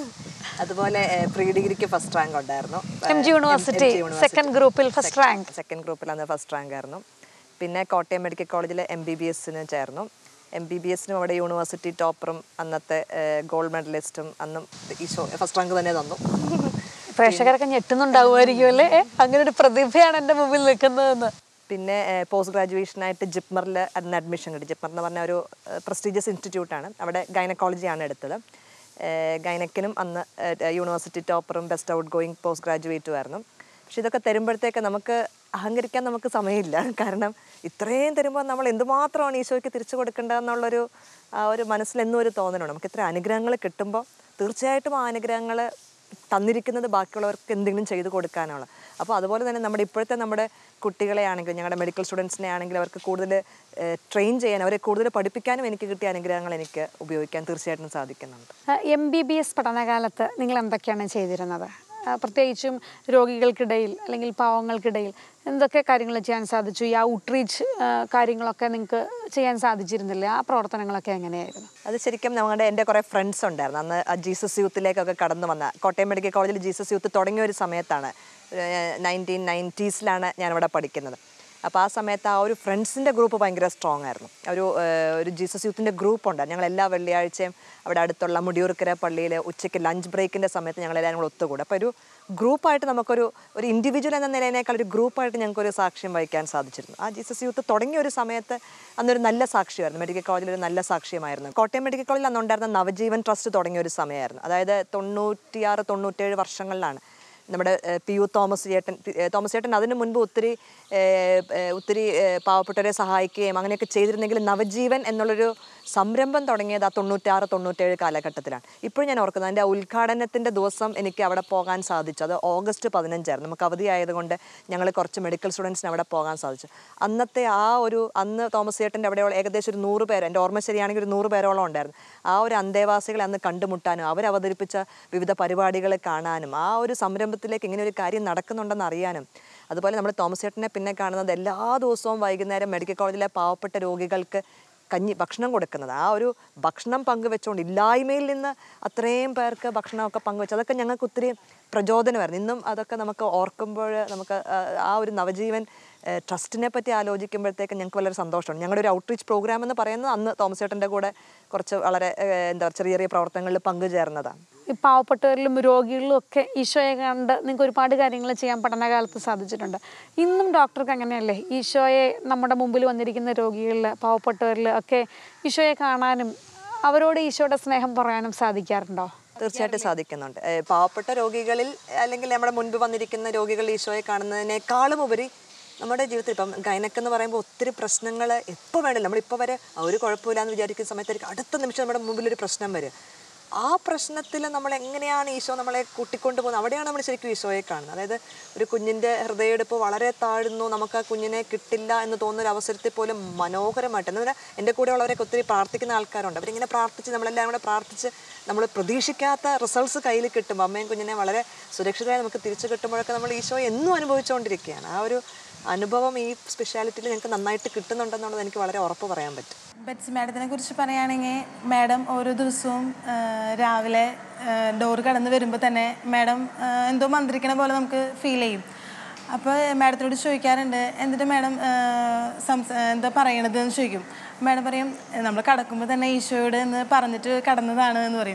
അതുപോലെ പ്രീ ഡിഗ്രിക്ക് ഫസ്റ്റ് റാങ്ക് ഉണ്ടായിരുന്നു എം ജി യൂണിവേഴ്സിറ്റി സെക്കൻഡ് ഗ്രൂപ്പിൽ ഫസ്റ്റ് റാങ്ക് സെക്കൻഡ് ഗ്രൂപ്പിൽ അന്ന് ഫസ്റ്റ് റാങ്ക് ആയിരുന്നു പിന്നെ കോട്ടയം മെഡിക്കൽ കോളേജിൽ എം ബി ബി എസിന് ചേർന്നു എം ബി ബി എസിനും അവിടെ യൂണിവേഴ്സിറ്റി ടോപ്പറും അന്നത്തെ ഗോൾഡ് മെഡലിസ്റ്റും അന്നും ഈശോ ഫസ്റ്റ് റാങ്ക് തന്നെ തന്നു പ്രേക്ഷകരൊക്കെ ഞെട്ടുന്നുണ്ടാവുമായിരിക്കും അല്ലേ ഏ, അങ്ങനെ ഒരു പ്രതിഭയാണ് എൻ്റെ മുമ്പിൽ നിൽക്കുന്നതെന്ന് പിന്നെ പോസ്റ്റ് ഗ്രാജുവേഷനായിട്ട് ജിപ്മറിൽ അന്ന് അഡ്മിഷൻ കിട്ടി ജിപ്മർ എന്ന് പറഞ്ഞ ഒരു പ്രസ്റ്റീജിയസ് ഇൻസ്റ്റിറ്റ്യൂട്ടാണ് അവിടെ ഗൈനക്കോളജിയാണ് എടുത്തത് ഏഹ് ഗൈനക്കിനും അന്ന് ഏഹ് യൂണിവേഴ്സിറ്റി ടോപ്പറും ബെസ്റ്റ് ഔട്ട് ഗോയിങ് പോസ്റ്റ് ഗ്രാജുവേറ്റും ആയിരുന്നു പക്ഷെ ഇതൊക്കെ തരുമ്പോഴത്തേക്ക് നമുക്ക് അഹങ്കരിക്കാൻ നമുക്ക് സമയമില്ല കാരണം ഇത്രയും തരുമ്പോൾ നമ്മൾ എന്തുമാത്രമാണ് ഈശോയ്ക്ക് തിരിച്ചു കൊടുക്കേണ്ടതെന്നുള്ളൊരു ആ ഒരു മനസ്സിലെന്നും ഒരു തോന്നലുണ്ട് നമുക്ക് ഇത്ര അനുഗ്രഹങ്ങൾ കിട്ടുമ്പോൾ തീർച്ചയായിട്ടും ആ അനുഗ്രഹങ്ങൾ തന്നിരിക്കുന്നത് ബാക്കിയുള്ളവർക്ക് എന്തെങ്കിലും ചെയ്തു കൊടുക്കാനുള്ള അപ്പോൾ അതുപോലെ തന്നെ നമ്മുടെ ഇപ്പോഴത്തെ നമ്മുടെ കുട്ടികളെ ആണെങ്കിലും ഞങ്ങളുടെ മെഡിക്കൽ സ്റ്റുഡൻസിനെ ആണെങ്കിലും അവർക്ക് കൂടുതൽ ട്രെയിൻ ചെയ്യാൻ അവരെ കൂടുതൽ പഠിപ്പിക്കാനും എനിക്ക് കിട്ടിയ അനുഗ്രഹങ്ങൾ എനിക്ക് ഉപയോഗിക്കാൻ തീർച്ചയായിട്ടും സാധിക്കുന്നുണ്ട് എം ബി ബി എസ് പഠനകാലത്ത് നിങ്ങൾ എന്തൊക്കെയാണ് ചെയ്തിരുന്നത് ആ, പ്രത്യേകിച്ചും രോഗികൾക്കിടയിൽ അല്ലെങ്കിൽ പാവങ്ങൾക്കിടയിൽ എന്തൊക്കെ കാര്യങ്ങൾ ചെയ്യാൻ സാധിച്ചു ഈ ഔട്ട്റീച്ച് കാര്യങ്ങളൊക്കെ നിങ്ങൾക്ക് ചെയ്യാൻ സാധിച്ചിരുന്നില്ല ആ പ്രവർത്തനങ്ങളൊക്കെ എങ്ങനെയായിരുന്നു അത് ശരിക്കും ഞങ്ങളുടെ എൻ്റെ കുറേ ഫ്രണ്ട്സ് ഉണ്ടായിരുന്നു അന്ന് ആ ജീസസ് യൂത്തിലേക്കൊക്കെ കടന്നു വന്ന കോട്ടയം മെഡിക്കൽ കോളേജിൽ ജീസസ് യൂത്ത് തുടങ്ങിയ ഒരു സമയത്താണ് നയൻറ്റീൻ നയൻറ്റീസിലാണ് ഞാനിവിടെ പഠിക്കുന്നത് അപ്പോൾ ആ സമയത്ത് ആ ഒരു ഫ്രണ്ട്സിൻ്റെ ഗ്രൂപ്പ് ഭയങ്കര സ്ട്രോങ് ആയിരുന്നു ഒരു ഏഹ്, ഒരു ജീസസ് യൂത്തിൻ്റെ ഗ്രൂപ്പ് ഉണ്ട് ഞങ്ങൾ എല്ലാ വെള്ളിയാഴ്ചയും അവിടെ അടുത്തുള്ള മുടിയൂർക്കര പള്ളിയിൽ ഉച്ചയ്ക്ക് ലഞ്ച് ബ്രേക്കിൻ്റെ സമയത്ത് ഞങ്ങൾ എല്ലാവരും കൂടെ ഒത്തുകൂടും അപ്പോൾ ഒരു ഗ്രൂപ്പായിട്ട് നമുക്കൊരു ഒരു ഇൻഡിവിജ്വൽ എന്ന നിലയിനേക്കാൾ ഒരു ഗ്രൂപ്പായിട്ട് ഞങ്ങൾക്കൊരു സാക്ഷ്യം വഹിക്കാൻ സാധിച്ചിരുന്നു ആ ജീസസ് യൂത്ത് തുടങ്ങിയ ഒരു സമയത്ത് അന്നൊരു നല്ല സാക്ഷ്യമായിരുന്നു മെഡിക്കൽ കോളേജിൽ ഒരു നല്ല സാക്ഷ്യമായിരുന്നു കോട്ടയം മെഡിക്കൽ കോളേജിൽ അന്ന് ഉണ്ടായിരുന്ന നവജീവൻ ട്രസ്റ്റ് തുടങ്ങിയ ഒരു സമയമായിരുന്നു അതായത് തൊണ്ണൂറ്റിയാറ് തൊണ്ണൂറ്റേഴ് വർഷങ്ങളിലാണ് നമ്മുടെ ഏഹ്, പി യു തോമസ് ചേട്ടൻ പി- ഏഹ്, തോമസ് ചേട്ടൻ അതിന് മുൻപ് ഒത്തിരി ഏഹ്, ഏഹ്, ഒത്തിരി ഏഹ്, പാവപ്പെട്ടവരെ സഹായിക്കുകയും അങ്ങനെയൊക്കെ ചെയ്തിരുന്നെങ്കിൽ നവജീവൻ എന്നുള്ളൊരു സംരംഭം തുടങ്ങിയത് ആ തൊണ്ണൂറ്റാറ് തൊണ്ണൂറ്റേഴ് കാലഘട്ടത്തിലാണ് ഇപ്പോഴും ഞാൻ ഓർക്കുന്നത് അതിൻ്റെ ആ ഉദ്ഘാടനത്തിൻ്റെ ദിവസം എനിക്ക് അവിടെ പോകാൻ സാധിച്ചു അത് ഓഗസ്റ്റ് പതിനഞ്ചായിരുന്നു നമുക്ക് അവധി ആയതുകൊണ്ട് ഞങ്ങൾ കുറച്ച് മെഡിക്കൽ സ്റ്റുഡൻസിന് അവിടെ പോകാൻ സാധിച്ചു അന്നത്തെ ആ ഒരു അന്ന് തോമസ് ചേട്ടൻ്റെ അവിടെയുള്ള ഏകദേശം ഒരു നൂറ് പേര് എൻ്റെ ഓർമ്മ ശരിയാണെങ്കിൽ ഒരു നൂറ് പേരോളം ഉണ്ടായിരുന്നു ആ ഒരു അന്തേവാസികളെ അന്ന് കണ്ടുമുട്ടാനും അവരവതരിപ്പിച്ച വിവിധ പരിപാടികൾ കാണാനും ആ ഒരു സംരംഭത്തിലേക്ക് ഇങ്ങനെ ഒരു കാര്യം നടക്കുന്നുണ്ടെന്ന് അറിയാനും അതുപോലെ നമ്മൾ തോമസ് ചേട്ടനെ പിന്നെ കാണുന്നത് എല്ലാ ദിവസവും വൈകുന്നേരം മെഡിക്കൽ കോളേജിലെ പാവപ്പെട്ട രോഗികൾക്ക് കഞ്ഞി ഭക്ഷണം കൊടുക്കുന്നത് ആ ഒരു ഭക്ഷണം പങ്കുവെച്ചുകൊണ്ട് ഇല്ലായ്മയിൽ നിന്ന് അത്രയും പേർക്ക് ഭക്ഷണമൊക്കെ പങ്കുവെച്ചു അതൊക്കെ ഞങ്ങൾക്ക് ഒത്തിരി പ്രചോദനമായിരുന്നു ഇന്നും അതൊക്കെ നമുക്ക് ഓർക്കുമ്പോൾ നമുക്ക് ആ, ആ ഒരു നവജീവൻ ഏഹ്, ട്രസ്റ്റിനെ പറ്റി ആലോചിക്കുമ്പോഴത്തേക്ക് ഞങ്ങൾക്ക് വളരെ സന്തോഷമാണ് ഞങ്ങളുടെ ഒരു ഔട്ട്റീച്ച് പ്രോഗ്രാം എന്ന് പറയുന്നത് അന്ന് തോമസ് ചേട്ടൻ്റെ കൂടെ കുറച്ച് വളരെ ഏഹ്, എന്താ ചെറിയ ചെറിയ പ്രവർത്തനങ്ങളിൽ പങ്കുചേർന്നതാണ് ഈ പാവപ്പെട്ടവരിലും രോഗികളിലും ഒക്കെ ഈശോയെ കണ്ട് നിങ്ങൾക്ക് ഒരുപാട് കാര്യങ്ങൾ ചെയ്യാൻ പഠനകാലത്ത് സാധിച്ചിട്ടുണ്ട് ഇന്നും ഡോക്ടർക്ക് അങ്ങനെയല്ലേ ഈശോയെ നമ്മുടെ മുമ്പിൽ വന്നിരിക്കുന്ന രോഗികളിൽ പാവപ്പെട്ടവരിൽ ഒക്കെ ഈശോയെ കാണാനും അവരോട് ഈശോയുടെ സ്നേഹം പറയാനും സാധിക്കാറുണ്ടോ തീർച്ചയായിട്ടും സാധിക്കുന്നുണ്ട് ഏഹ് പാവപ്പെട്ട രോഗികളിൽ അല്ലെങ്കിൽ നമ്മുടെ മുൻപ് വന്നിരിക്കുന്ന രോഗികൾ ഈശോയെ കാണുന്നതിനേക്കാളും ഉപരി നമ്മുടെ ജീവിതത്തിൽ ഇപ്പം ഗൈനക്ക് എന്ന് പറയുമ്പോൾ ഒത്തിരി പ്രശ്നങ്ങൾ എപ്പോൾ വേണമല്ലോ നമ്മളിപ്പോൾ വരെ ആ ഒരു കുഴപ്പമില്ല എന്ന് വിചാരിക്കുന്ന സമയത്തായിരിക്കും അടുത്ത നിമിഷം നമ്മുടെ മുമ്പിൽ ഒരു പ്രശ്നം വരും ആ പ്രശ്നത്തിൽ നമ്മൾ എങ്ങനെയാണ് ഈശോ നമ്മളെ കൂട്ടിക്കൊണ്ട് പോകുന്നത് അവിടെയാണ് നമ്മൾ ശരിക്കും ഈശോയെ കാണുന്നത് അതായത് ഒരു കുഞ്ഞിൻ്റെ ഹൃദയെടുപ്പ് വളരെ താഴ്ന്നു നമുക്ക് ആ കുഞ്ഞിനെ കിട്ടില്ല എന്ന് തോന്നുന്ന ഒരു അവസരത്തിൽ പോലും മനോഹരമായിട്ട് എന്ന് പറഞ്ഞാൽ എൻ്റെ കൂടെ ഉള്ളവരൊക്കെ ഒത്തിരി പ്രാർത്ഥിക്കുന്ന ആൾക്കാരുണ്ട് അവരിങ്ങനെ പ്രാർത്ഥിച്ച് നമ്മളെല്ലാം കൂടെ പ്രാർത്ഥിച്ച് നമ്മൾ പ്രതീക്ഷിക്കാത്ത റിസൾട്ട്സ് കയ്യിൽ കിട്ടുമ്പോൾ അമ്മയും കുഞ്ഞിനെ വളരെ സുരക്ഷിതമായി നമുക്ക് തിരിച്ചു കിട്ടുമ്പോഴൊക്കെ നമ്മൾ ഈശോയെ എന്നും അനുഭവിച്ചുകൊണ്ടിരിക്കുകയാണ് ആ ഒരു അനുഭവം ഈ സ്പെഷ്യാലിറ്റിയിൽ ഞങ്ങൾക്ക് നന്നായിട്ട് കിട്ടുന്നുണ്ടെന്നുള്ളത് എനിക്ക് വളരെ ഉറപ്പ് പറയാൻ പറ്റും ബെറ്റ്സ് മാഡത്തിനെ കുറിച്ച് പറയുകയാണെങ്കിൽ മാഡം ഓരോ ദിവസവും ആ, രാവിലെ ഡോർ കടന്ന് വരുമ്പോൾ തന്നെ മാഡം ആ, എന്തോ മന്ത്രിക്കണ പോലെ നമുക്ക് ഫീൽ ചെയ്യും അപ്പോൾ മാഡത്തിനോട് ചോദിക്കാറുണ്ട് എന്നിട്ട് മാഡം ആ, സംസ എന്താ പറയണത് എന്ന് ചോദിക്കും മാഡം പറയും നമ്മൾ കടക്കുമ്പോൾ തന്നെ ഈശോയോട് എന്ന് പറഞ്ഞിട്ട് കടന്നതാണ് എന്ന് പറയും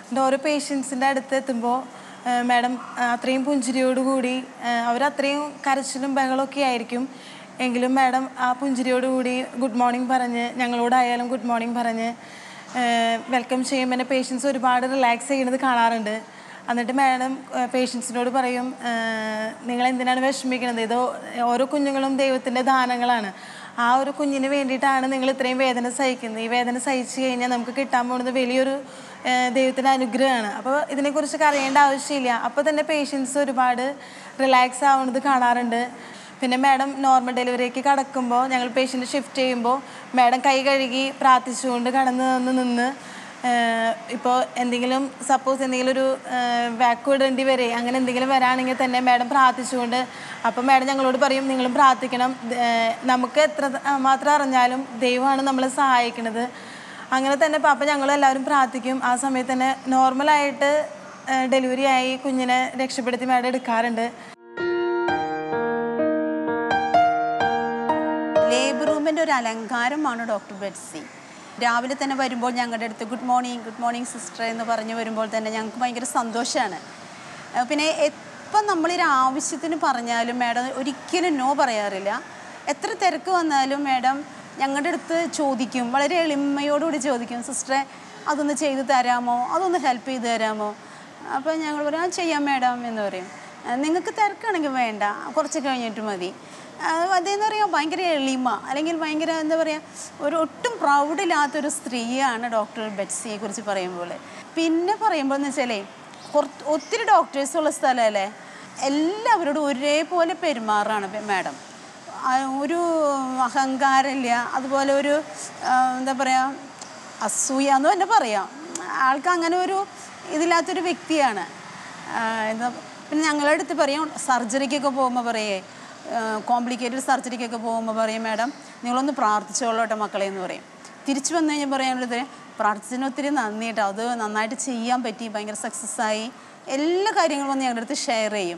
ഓരോ പേഷ്യൻസിൻ്റെ അടുത്ത് എത്തുമ്പോൾ മാഡം അത്രയും പുഞ്ചിരിയോടുകൂടി അവരത്രയും കരച്ചിലും ബഹളമൊക്കെ ആയിരിക്കും എങ്കിലും മാഡം ആ പുഞ്ചിരിയോടുകൂടി ഗുഡ് മോർണിംഗ് പറഞ്ഞ് ഞങ്ങളോടായാലും ഗുഡ് മോർണിംഗ് പറഞ്ഞ് വെൽക്കം ചെയ്യുമ്പോൾ എൻ്റെ പേഷ്യൻസ് ഒരുപാട് റിലാക്സ് ചെയ്യുന്നത് കാണാറുണ്ട് എന്നിട്ട് മാഡം പേഷ്യൻസിനോട് പറയും നിങ്ങൾ എന്തിനാണ് വിഷമിക്കുന്നത് ഇത് ഓരോ കുഞ്ഞുങ്ങളും ദൈവത്തിൻ്റെ ദാനങ്ങളാണ് ആ ഒരു കുഞ്ഞിന് വേണ്ടിയിട്ടാണ് നിങ്ങൾ ഇത്രയും വേദന സഹിക്കുന്നത് ഈ വേദന സഹിച്ചു കഴിഞ്ഞാൽ നമുക്ക് കിട്ടാൻ പോകുന്നത് വലിയൊരു ദൈവത്തിൻ്റെ അനുഗ്രഹമാണ് അപ്പോൾ ഇതിനെക്കുറിച്ച് അറിയേണ്ട ആവശ്യമില്ല അപ്പോൾ തന്നെ പേഷ്യൻസ് ഒരുപാട് റിലാക്സ് ആവുന്നത് കാണാറുണ്ട് പിന്നെ മാഡം നോർമൽ ഡെലിവറിക്ക് കടക്കുമ്പോൾ ഞങ്ങൾ പേഷ്യൻ്റ് ഷിഫ്റ്റ് ചെയ്യുമ്പോൾ മാഡം കൈ കഴുകി പ്രാർത്ഥിച്ചുകൊണ്ട് കടന്നു വന്ന് നിന്ന് ഇപ്പോൾ എന്തെങ്കിലും സപ്പോസ് എന്തെങ്കിലും ഒരു വാക്വം ഇടേണ്ടി വരെ അങ്ങനെ എന്തെങ്കിലും വരാണെങ്കിൽ തന്നെ മാഡം പ്രാർത്ഥിച്ചുകൊണ്ട് അപ്പോൾ മാഡം ഞങ്ങളോട് പറയും നിങ്ങളും പ്രാർത്ഥിക്കണം ഏഹ് നമുക്ക് എത്ര മാത്രം അറിഞ്ഞാലും ദൈവമാണ് നമ്മളെ സഹായിക്കുന്നത് അങ്ങനെ തന്നെ അപ്പം ഞങ്ങൾ എല്ലാവരും പ്രാർത്ഥിക്കും ആ സമയത്ത് തന്നെ നോർമലായിട്ട് ഡെലിവറി ആയി കുഞ്ഞിനെ രക്ഷപ്പെടുത്തി മാഡം എടുക്കാറുണ്ട് ലേബർ റൂമിൻ്റെ ഒരു അലങ്കാരമാണ് ഡോക്ടർ ബെറ്റ്സി രാവിലെ തന്നെ വരുമ്പോൾ ഞങ്ങളുടെ അടുത്ത് good morning good morning sister എന്ന് പറഞ്ഞ് വരുമ്പോൾ തന്നെ ഞങ്ങൾക്ക് ഭയങ്കര സന്തോഷമാണ് ഏഹ് പിന്നെ എപ്പം നമ്മളൊരു ആവശ്യത്തിന് പറഞ്ഞാലും മാഡം ഒരിക്കലും നോ പറയാറില്ല എത്ര തിരക്ക് വന്നാലും മാഡം ഞങ്ങളുടെ അടുത്ത് ചോദിക്കും വളരെ എളിമയോടുകൂടി ചോദിക്കും സിസ്റ്ററെ അതൊന്ന് ചെയ്തു തരാമോ അതൊന്ന് ഹെൽപ്പ് ചെയ്ത് തരാമോ അപ്പോൾ ഞങ്ങൾ പറയും "ആ, ചെയ്യാം മാഡം എന്ന് പറയും "ആ, നിങ്ങൾക്ക് തിരക്കാണെങ്കിൽ വേണ്ട കുറച്ച് കഴിഞ്ഞിട്ട് മതി ആ, അതെന്ന് പറയാം ഭയങ്കര എളിമ അല്ലെങ്കിൽ ഭയങ്കര എന്താ പറയുക ഒരു ഒട്ടും പ്രൗഡില്ലാത്തൊരു സ്ത്രീയാണ് ഡോക്ടർ ബെറ്റ്സിയെ കുറിച്ച് പറയുമ്പോൾ പിന്നെ പറയുമ്പോൾ എന്ന് വെച്ചാലേ കുറച്ച് ഒത്തിരി ഡോക്ടേഴ്സ് ഉള്ള സ്ഥലമല്ലേ എല്ലാവരോടും ഒരേപോലെ പെരുമാറാണ് മാഡം ആ, ഒരു അഹങ്കാരമില്ല അതുപോലെ ഒരു ആ, എന്താ പറയുക അസൂയ എന്ന് തന്നെ പറയാം ആൾക്ക് അങ്ങനെ ഒരു ഇതില്ലാത്തൊരു വ്യക്തിയാണ് ആ, എന്താ പിന്നെ ഞങ്ങളുടെ അടുത്ത് പറയും സർജറിക്കൊക്കെ പോകുമ്പോൾ പറയേ കോംപ്ലിക്കേറ്റഡ് സർജറിക്കൊക്കെ പോകുമ്പോൾ പറയും മാഡം നിങ്ങളൊന്ന് പ്രാർത്ഥിച്ചോളോട്ടെ മക്കളെ എന്ന് പറയും തിരിച്ചു വന്നു കഴിഞ്ഞാൽ പറയാനുള്ളത് പ്രാർത്ഥിച്ചതിന് ഒത്തിരി നന്ദി കേട്ടോ അത് നന്നായിട്ട് ചെയ്യാൻ പറ്റി ഭയങ്കര സക്സസ് ആയി എല്ലാ കാര്യങ്ങളും വന്ന് ഞങ്ങളുടെ അടുത്ത് ഷെയർ ചെയ്യും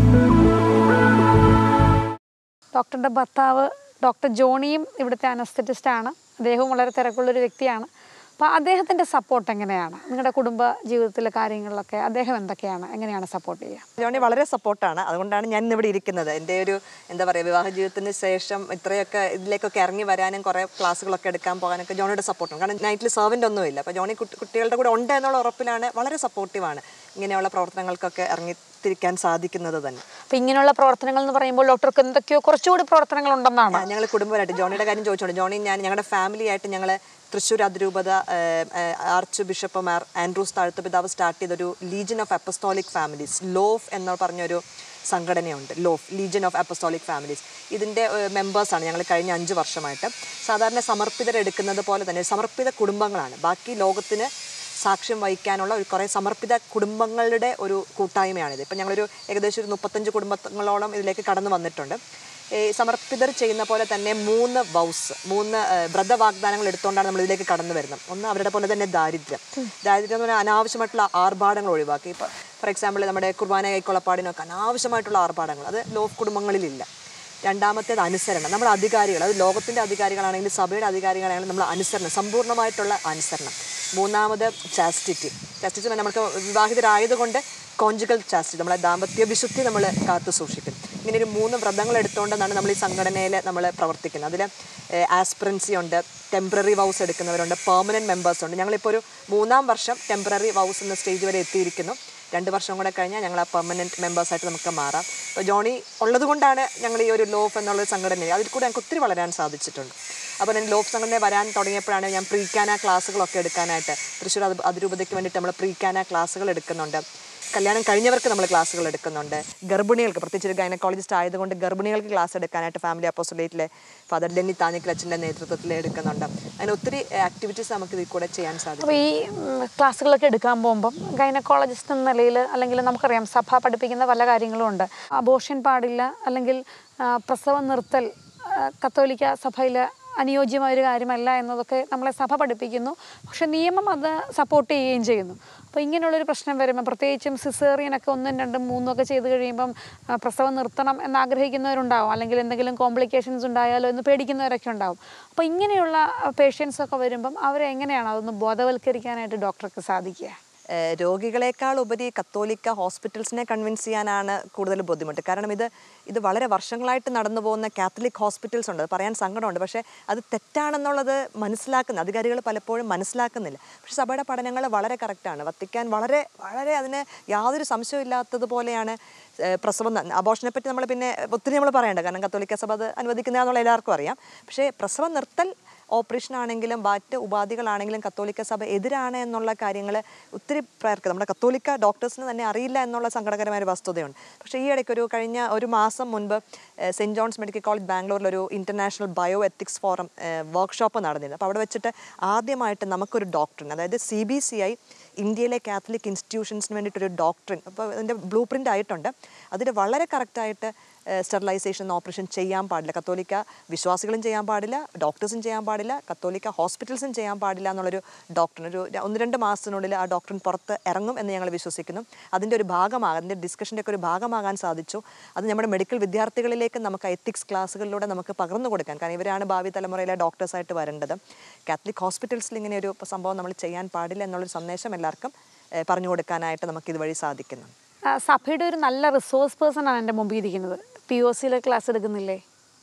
ഡോക്ടറുടെ ഭർത്താവ് ഡോക്ടർ ജോണിയും ഇവിടുത്തെ അനസ്തറ്റിസ്റ്റ് ആണ് അദ്ദേഹവും വളരെ തിരക്കുള്ളൊരു വ്യക്തിയാണ് അപ്പോൾ അദ്ദേഹത്തിൻ്റെ സപ്പോർട്ട് എങ്ങനെയാണ് നിങ്ങളുടെ കുടുംബ ജീവിതത്തിലെ കാര്യങ്ങളിലൊക്കെ അദ്ദേഹം എന്തൊക്കെയാണ് എങ്ങനെയാണ് സപ്പോർട്ട് ചെയ്യുക ജോണി വളരെ സപ്പോർട്ടാണ് അതുകൊണ്ടാണ് ഞാൻ ഇന്നിവിടെ ഇരിക്കുന്നത് എൻ്റെ ഒരു എന്താ പറയുക വിവാഹ ജീവിതത്തിന് ശേഷം ഇത്രയൊക്കെ ഇതിലേക്കൊക്കെ ഇറങ്ങി വരാനും കുറേ ക്ലാസ്സുകളൊക്കെ എടുക്കാൻ പോകാനൊക്കെ ജോണിയുടെ സപ്പോർട്ടാണ് കാരണം നൈറ്റിൽ സെർവൻ്റ് ഒന്നുമില്ല അപ്പോൾ ജോണി കുട്ടി- കുട്ടികളുടെ കൂടെ ഉണ്ട് എന്നുള്ള ഉറപ്പിലാണ് വളരെ സപ്പോർട്ടീവാണ് ഇങ്ങനെയുള്ള പ്രവർത്തനങ്ങൾക്കൊക്കെ ഇറങ്ങിത്തിരിക്കാൻ സാധിക്കുന്നത് തന്നെ അപ്പോൾ ഇങ്ങനെയുള്ള പ്രവർത്തനങ്ങൾ എന്ന് പറയുമ്പോൾ ഡോക്ടർക്ക് എന്തൊക്കെയോ കുറച്ചുകൂടി പ്രവർത്തനങ്ങൾ ഉണ്ടെന്നാണ് ഞങ്ങൾ കുടുംബമായിട്ട് ജോണിയുടെ കാര്യം ചോദിച്ചോണ്ട് ജോണി ഞാൻ ഞങ്ങളുടെ ഫാമിലി ആയിട്ട് ഞങ്ങൾ തൃശ്ശൂർ അതിരൂപത ഏഹ്, ഏഹ്, arch bishop Mar Andrews Thazhath പിതാവ് സ്റ്റാർട്ട് ചെയ്തൊരു legion of apostolic families LOF എന്ന് പറഞ്ഞൊരു സംഘടനയുണ്ട് LOF legion of apostolic families ഇതിൻ്റെ മെമ്പേഴ്സാണ് ഞങ്ങൾ കഴിഞ്ഞ അഞ്ച് വർഷമായിട്ട് സാധാരണ സമർപ്പിതരെടുക്കുന്നത് പോലെ തന്നെ സമർപ്പിത കുടുംബങ്ങളാണ് ബാക്കി ലോകത്തിന് സാക്ഷ്യം വഹിക്കാനുള്ള ഒരു കുറേ സമർപ്പിത കുടുംബങ്ങളുടെ ഒരു കൂട്ടായ്മയാണിത് ഇപ്പം ഞങ്ങളൊരു ഏകദേശം ഒരു മുപ്പത്തഞ്ച് കുടുംബങ്ങളോളം ഇതിലേക്ക് കടന്നു വന്നിട്ടുണ്ട് ഈ സമർപ്പിതർ ചെയ്യുന്ന പോലെ തന്നെ മൂന്ന് വൗസ് മൂന്ന് ഏഹ്, വ്രതവാഗ്ദാനങ്ങൾ എടുത്തുകൊണ്ടാണ് നമ്മൾ ഇതിലേക്ക് കടന്നു വരുന്നത് ഒന്ന് അവരുടെ പോലെ തന്നെ ദാരിദ്ര്യം ദാരിദ്ര്യം എന്ന് പറഞ്ഞാൽ അനാവശ്യമായിട്ടുള്ള ആർഭാടങ്ങൾ ഒഴിവാക്കി ഇപ്പോൾ ഫോർ എക്സാമ്പിൾ നമ്മുടെ കുർബാന കൈക്കൊളപ്പാടിനൊക്കെ അനാവശ്യമായിട്ടുള്ള ആർഭാടങ്ങൾ അത് ലോഫ് കുടുംബങ്ങളിലില്ല രണ്ടാമത്തേത് അനുസരണം നമ്മുടെ അധികാരികൾ അത് ലോകത്തിൻ്റെ അധികാരികളാണെങ്കിലും സഭയുടെ അധികാരികളാണെങ്കിലും നമ്മൾ അനുസരണം സമ്പൂർണ്ണമായിട്ടുള്ള അനുസരണം മൂന്നാമത് ചാസ്റ്റിറ്റി ചാസ്റ്റിറ്റി നമുക്ക് വിവാഹിതരായതുകൊണ്ട് കോഞ്ചുഗൽ ചാസ്റ്റിറ്റി നമ്മളെ ദാമ്പത്യ വിശുദ്ധി നമ്മൾ കാത്തു സൂക്ഷിക്കും ഇങ്ങനെ ഒരു മൂന്ന് വ്രതങ്ങൾ എടുത്തുകൊണ്ടാണ് നമ്മൾ ഈ സംഘടനയിൽ നമ്മൾ പ്രവർത്തിക്കുന്നത് അതിൽ ആസ്പിറൻസി ഉണ്ട് ടെമ്പററി വൗസ് എടുക്കുന്നവരുണ്ട് പെർമനൻറ്റ് മെമ്പേഴ്സ് ഉണ്ട് ഞങ്ങളിപ്പോൾ ഒരു മൂന്നാം വർഷം ടെമ്പററി വൗസ് എന്ന സ്റ്റേജ് വരെ എത്തിയിരിക്കുന്നു രണ്ട് വർഷം കൂടെ കഴിഞ്ഞാൽ ഞങ്ങൾ ആ പെർമനൻറ്റ് മെമ്പേഴ്സായിട്ട് നമുക്ക് മാറാം അപ്പോൾ ജോണി ഉള്ളത് കൊണ്ടാണ് ഞങ്ങൾ ഈ ഒരു ലോഫ് എന്നുള്ള സംഘടന അതിൽ കൂടെ ഞങ്ങൾക്ക് ഒത്തിരി വളരാൻ സാധിച്ചിട്ടുണ്ട് അപ്പോൾ ഞാൻ ലോഫ് സംഘടന വരാൻ തുടങ്ങിയപ്പോഴാണ് ഞാൻ പ്രീക്കാന ക്ലാസ്സുകളൊക്കെ എടുക്കാനായിട്ട് തൃശ്ശൂർ അത് അതിരൂപതയ്ക്ക് വേണ്ടിയിട്ട് നമ്മൾ പ്രീക്കാന ക്ലാസ്സുകൾ എടുക്കുന്നുണ്ട് കല്യാണം കഴിഞ്ഞവർക്ക് നമ്മൾ ക്ലാസ്സുകൾ എടുക്കുന്നുണ്ട് ഗർഭിണികൾക്ക് പ്രത്യേകിച്ച് ഒരു ഗൈനക്കോളജിസ്റ്റ് ആയതുകൊണ്ട് ഗർഭിണികൾക്ക് ക്ലാസ് എടുക്കാനായിട്ട് ഫാമിലി അപ്പോസൊലേറ്റിലെ ഫാദർ ഡെന്നി താനിക്കൽ അച്ഛൻ്റെ നേതൃത്വത്തിൽ എടുക്കുന്നുണ്ട് അങ്ങനെ ഒത്തിരി ആക്ടിവിറ്റീസ് നമുക്ക് ഇതിൽ കൂടെ ചെയ്യാൻ സാധിക്കും അപ്പോൾ ഈ ഉം, ക്ലാസ്സുകളൊക്കെ എടുക്കാൻ പോകുമ്പം ഗൈനക്കോളജിസ്റ്റ് എന്ന നിലയിൽ അല്ലെങ്കിൽ നമുക്കറിയാം സഭ പഠിപ്പിക്കുന്ന പല കാര്യങ്ങളും ഉണ്ട് അബോഷൻ പാടില്ല അല്ലെങ്കിൽ ആ, പ്രസവം നിർത്തൽ ആ, കത്തോലിക്ക സഭയിൽ അനുയോജ്യമായ ഒരു കാര്യമല്ല എന്നതൊക്കെ നമ്മളെ സഭ പഠിപ്പിക്കുന്നു പക്ഷെ നിയമം അത് സപ്പോർട്ട് ചെയ്യുകയും ചെയ്യുന്നു അപ്പോൾ ഇങ്ങനെയുള്ളൊരു പ്രശ്നം വരുമ്പോൾ പ്രത്യേകിച്ചും സിസേറിയനൊക്കെ ഒന്നും രണ്ടും മൂന്നും ഒക്കെ ചെയ്ത് കഴിയുമ്പം ആ, പ്രസവം നിർത്തണം എന്ന് ആഗ്രഹിക്കുന്നവരുണ്ടാവും അല്ലെങ്കിൽ എന്തെങ്കിലും കോംപ്ലിക്കേഷൻസ് ഉണ്ടായാലോ എന്ന് പേടിക്കുന്നവരൊക്കെ ഉണ്ടാവും അപ്പോൾ ഇങ്ങനെയുള്ള പേഷ്യൻസ് ഒക്കെ വരുമ്പം അവരെ എങ്ങനെയാണ് അതൊന്ന് ബോധവൽക്കരിക്കാനായിട്ട് ഡോക്ടർക്ക് സാധിക്കുക ഏഹ് രോഗികളെക്കാൾ ഉപരി കത്തോലിക്ക ഹോസ്പിറ്റൽസിനെ കൺവിൻസ് ചെയ്യാനാണ് കൂടുതൽ ബുദ്ധിമുട്ട് കാരണം ഇത് ഇത് വളരെ വർഷങ്ങളായിട്ട് നടന്നു പോകുന്ന കാത്തലിക് ഹോസ്പിറ്റൽസ് ഉണ്ട് അത് പറയാൻ സങ്കടമുണ്ട് പക്ഷേ അത് തെറ്റാണെന്നുള്ളത് മനസ്സിലാക്കുന്ന അധികാരികൾ പലപ്പോഴും മനസ്സിലാക്കുന്നില്ല പക്ഷേ സഭയുടെ പഠനങ്ങൾ വളരെ കറക്റ്റാണ് വത്തിക്കാൻ വളരെ വളരെ അതിന് യാതൊരു സംശയമില്ലാത്തതുപോലെയാണ് ഏഹ് പ്രസവം ന- അബോഷനെ പറ്റി നമ്മൾ പിന്നെ ഒത്തിരി നമ്മൾ പറയണ്ട കാരണം കത്തോലിക്ക സഭ അത് അനുവദിക്കുന്നതെന്നുള്ള എല്ലാവർക്കും അറിയാം പക്ഷേ പ്രസവം നിർത്തൽ ഓപ്പറേഷൻ ആണെങ്കിലും മറ്റ് ഉപാധികളാണെങ്കിലും കത്തോലിക്ക സഭ എതിരാണ് എന്നുള്ള കാര്യങ്ങൾ ഒത്തിരി പേർക്ക് നമ്മുടെ കത്തോലിക്ക ഡോക്ടേഴ്സിന് തന്നെ അറിയില്ല എന്നുള്ള സങ്കടകരമായ ഒരു വസ്തുതയുണ്ട് പക്ഷേ ഈ ഇടയ്ക്ക് ഒരു കഴിഞ്ഞ ഒരു മാസം മുൻപ് ഏഹ് സെൻറ് ജോൺസ് മെഡിക്കൽ കോളേജ് ബാംഗ്ലൂരിൽ ഒരു international bio ethics forum workshop നടന്നിരുന്നു അപ്പോൾ അവിടെ വെച്ചിട്ട് ആദ്യമായിട്ട് നമുക്കൊരു ഡോക്ടറിന് അതായത് സി ബി സി ഐ ഇന്ത്യയിലെ കാത്തലിക് ഇൻസ്റ്റിറ്റ്യൂഷൻസിന് വേണ്ടിയിട്ടൊരു ഡോക്ടറിൻ അപ്പോൾ അതിൻ്റെ ബ്ലൂ പ്രിൻ്റ് ആയിട്ടുണ്ട് അതിൽ വളരെ കറക്റ്റായിട്ട് സ്റ്റെറിലൈസേഷൻ ഓപ്പറേഷൻ ചെയ്യാൻ പാടില്ല കത്തോലിക്ക വിശ്വാസികളും ചെയ്യാൻ പാടില്ല ഡോക്ടേഴ്സും ചെയ്യാൻ പാടില്ല കത്തോലിക്ക ഹോസ്പിറ്റൽസും ചെയ്യാൻ പാടില്ല എന്നുള്ളൊരു ഡോക്ടറിന് ഒരു ര- ഒന്ന് രണ്ട് മാസത്തിനുള്ളിൽ ആ ഡോക്ടറിൻ പുറത്ത് ഇറങ്ങും എന്ന് ഞങ്ങൾ വിശ്വസിക്കുന്നു അതിൻ്റെ ഒരു ഭാഗമാകാൻ അതിൻ്റെ ഡിസ്കഷൻ്റെ ഒക്കെ ഒരു ഭാഗമാകാൻ സാധിച്ചു അത് നമ്മുടെ മെഡിക്കൽ വിദ്യാർത്ഥികളിലേക്ക് നമുക്ക് എത്തിക്സ് ക്ലാസ്സുകളിലൂടെ നമുക്ക് പകർന്നു കൊടുക്കാൻ കാരണം ഇവരാണ് ഭാവി തലമുറയിലെ ഡോക്ടേഴ്സായിട്ട് വരേണ്ടത് കാത്തലിക് ഹോസ്പിറ്റൽസിൽ ഇങ്ങനെ ഒരു സംഭവം നമ്മൾ ചെയ്യാൻ പാടില്ല എന്നുള്ളൊരു സന്ദേശം എല്ലാവർക്കും ഏഹ്, പറഞ്ഞു കൊടുക്കാനായിട്ട് നമുക്ക് ഇതുവഴി സാധിക്കുന്നു ആ, സഭയുടെ ഒരു നല്ല റിസോഴ്സ് പേഴ്സൺ ആണ് എൻ്റെ മുമ്പിൽ ഇരിക്കുന്നത് പി ഒ സിയിലെ ക്ലാസ് എടുക്കുന്നില്ലേ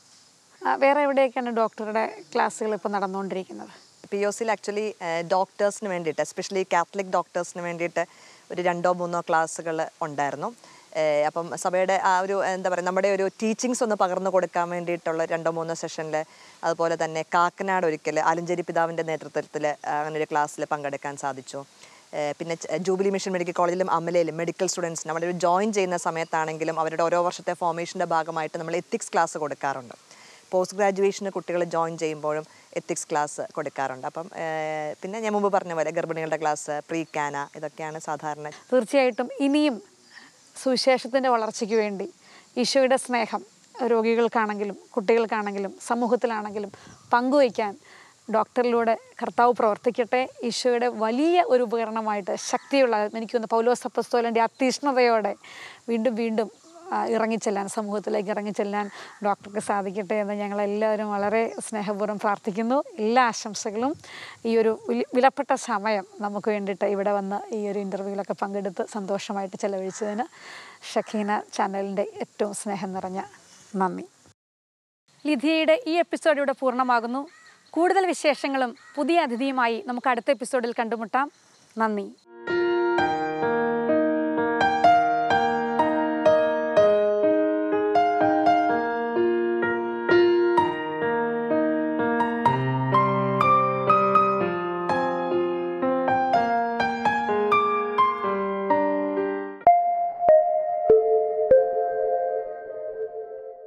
ആ, വേറെ എവിടെയൊക്കെയാണ് ഡോക്ടറുടെ ക്ലാസ്സുകൾ ഇപ്പോൾ നടന്നുകൊണ്ടിരിക്കുന്നത് പി ഒ സിയിൽ ആക്ച്വലി ഡോക്ടേഴ്സിന് വേണ്ടിയിട്ട് എസ്പെഷ്യലി കാത്തലിക് ഡോക്ടേഴ്സിന് വേണ്ടിയിട്ട് ഒരു രണ്ടോ മൂന്നോ ക്ലാസ്സുകൾ ഉണ്ടായിരുന്നു ഏഹ് അപ്പം സഭയുടെ ആ ഒരു എന്താ പറയുക നമ്മുടെ ഒരു ടീച്ചിങ്സ് ഒന്ന് പകർന്നു കൊടുക്കാൻ വേണ്ടിയിട്ടുള്ള രണ്ടോ മൂന്നോ സെഷനിൽ അതുപോലെ തന്നെ കാക്കനാട് ഒരിക്കൽ ആലഞ്ചേരി പിതാവിൻ്റെ നേതൃത്വത്തിൽ അങ്ങനെ ഒരു ക്ലാസ്സിൽ പങ്കെടുക്കാൻ സാധിച്ചു ഏഹ് പിന്നെ ച- ജൂബിലി മിഷൻ മെഡിക്കൽ കോളേജിലും അമലയിലും മെഡിക്കൽ സ്റ്റുഡൻസിന് അവിടെ ഒരു ജോയിൻ ചെയ്യുന്ന സമയത്താണെങ്കിലും അവരുടെ ഓരോ വർഷത്തെ ഫോർമേഷൻ്റെ ഭാഗമായിട്ട് നമ്മൾ എത്തിക്സ് ക്ലാസ് കൊടുക്കാറുണ്ട് പോസ്റ്റ് ഗ്രാജുവേഷന് കുട്ടികൾ ജോയിൻ ചെയ്യുമ്പോഴും എത്തിക്സ് ക്ലാസ് കൊടുക്കാറുണ്ട് അപ്പം ഏഹ് പിന്നെ ഞാൻ മുമ്പ് പറഞ്ഞ പോലെ ഗർഭിണികളുടെ ക്ലാസ് പ്രീ കാന ഇതൊക്കെയാണ് സാധാരണ തീർച്ചയായിട്ടും ഇനിയും സുവിശേഷത്തിൻ്റെ വളർച്ചയ്ക്ക് വേണ്ടി ഈശോയുടെ സ്നേഹം രോഗികൾക്കാണെങ്കിലും കുട്ടികൾക്കാണെങ്കിലും സമൂഹത്തിലാണെങ്കിലും പങ്കുവയ്ക്കാൻ ഡോക്ടറിലൂടെ കർത്താവ് പ്രവർത്തിക്കട്ടെ ഈശോയുടെ വലിയ ഒരു ഉപകരണമായിട്ട് ശക്തിയുള്ള എനിക്ക് തോന്നുന്നു പൗലോസ് അപ്പസ്തോലൻ്റെ അതീഷ്ണതയോടെ വീണ്ടും വീണ്ടും ആ, ഇറങ്ങിച്ചെല്ലാൻ സമൂഹത്തിലേക്ക് ഇറങ്ങിച്ചെല്ലാൻ ഡോക്ടർക്ക് സാധിക്കട്ടെ എന്ന് ഞങ്ങളെല്ലാവരും വളരെ സ്നേഹപൂർവ്വം പ്രാർത്ഥിക്കുന്നു എല്ലാ ആശംസകളും ഈ ഒരു വില- വിലപ്പെട്ട സമയം നമുക്ക് വേണ്ടിയിട്ട് ഇവിടെ വന്ന് ഈ ഒരു ഇൻ്റർവ്യൂവിലൊക്കെ പങ്കെടുത്ത് സന്തോഷമായിട്ട് ചെലവഴിച്ചതിന് ഷക്കീന ചാനലിൻ്റെ ഏറ്റവും സ്നേഹം നിറഞ്ഞ നന്ദി ലിധിയയുടെ ഈ എപ്പിസോഡ് ഇവിടെ പൂർണ്ണമാകുന്നു കൂടുതൽ വിശേഷങ്ങളും പുതിയ അതിഥിയുമായി നമുക്ക് അടുത്ത എപ്പിസോഡിൽ കണ്ടുമുട്ടാം നന്ദി